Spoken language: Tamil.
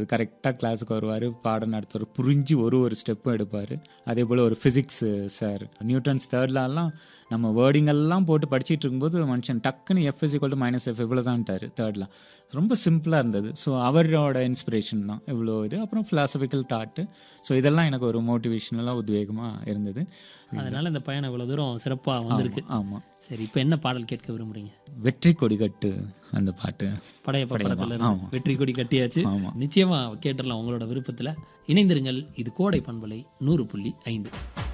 இருந்தது கரெக்டாக கிளாஸுக்கு வருவார் பாடம் நடத்துவார் புரிஞ்சு ஒரு ஒரு ஸ்டெப்பும் எடுப்பார் அதே போல் ஒரு ஃபிசிக்ஸ் சார் நியூட்டன்ஸ் தேர்ட்லலாம் நம்ம வேர்டிங் எல்லாம் போட்டு படிச்சிட்டு இருக்கும்போது மனுஷன் டக்குன்னு F is equal to minus F இவ்வளோ தான்ட்டார் தேர்ட்லாம் ரொம்ப சிம்பிளாக இருந்தது ஸோ அவரோட இன்ஸ்பிரேஷன் தான் இவ்வளோ இது அப்புறம் ஃபிலாசபிக்கல் தாட்டு ஸோ இதெல்லாம் எனக்கு ஒரு மோட்டிவேஷனலாக உத்வேகமாக இருந்தது அதனால இந்த பயணம் இவ்வளவு தூரம் சிறப்பா வந்திருக்கு ஆமாம் சரி இப்போ என்ன பாடல் கேட்க விரும்புறீங்க வெற்றி கொடி கட்டு அந்த பாட்டு படையப்ப படத்துல இருந்து ஆமா. வெற்றி கொடி கட்டியாச்சு ஆமா. நிச்சயமா கேட்டுடலாம் உங்களோட விருப்பத்துல இணைந்திருங்கள் இது கோடை பண்பலை நூறு புள்ளி ஐந்து